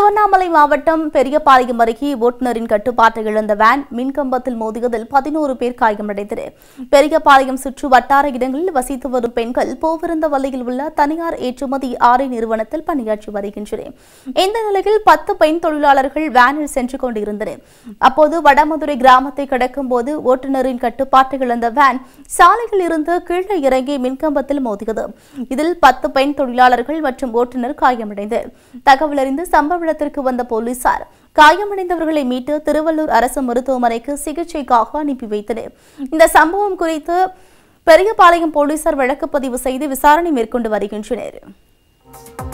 திருவண்ணாமலை மாவட்டம் பெரியபாளையம் அருகே ஓட்டுநரின் கட்டுப்பாட்டை இழந்த வேன் மின்கம்பத்தில் மோதியதில் பதினோரு பேர் காயமடைந்தனர் பெரியபாளையம் சுற்று வட்டார இடங்களில் வசித்து வரும் பெண்கள் போவிருந்த வலையில் உள்ள தனியார் ஏற்றுமதி ஆரை நிறுவனத்தில் பணியாற்றி வருகின்றனர் இந்த நிலையில் பத்து பெண் தொழிலாளர்கள் வேனில் சென்று கொண்டிருந்தனர் அப்போது வடமதுரை கிராமத்தை கடக்கும் போது ஓட்டுநரின் கட்டுப்பாட்டை இழந்த வேன் சாலையில் இருந்து கீழே இறங்கி மின்கம்பத்தில் மோதியது இதில் பத்து பெண் தொழிலாளர்கள் மற்றும் ஓட்டுநர் காயமடைந்தனர் தகவல் அறிந்து சம்பவ இடத்திற்கு வந்த போலீசார் காயமடைந்தவர்களை மீட்டு திருவள்ளூர் அரசு மருத்துவமனைக்கு சிகிச்சைக்காக அனுப்பி வைத்தனர் இந்த சம்பவம் குறித்து பெரியபாளையம் போலீசார் வழக்கு பதிவு செய்து விசாரணை மேற்கொண்டு வருகின்றனர்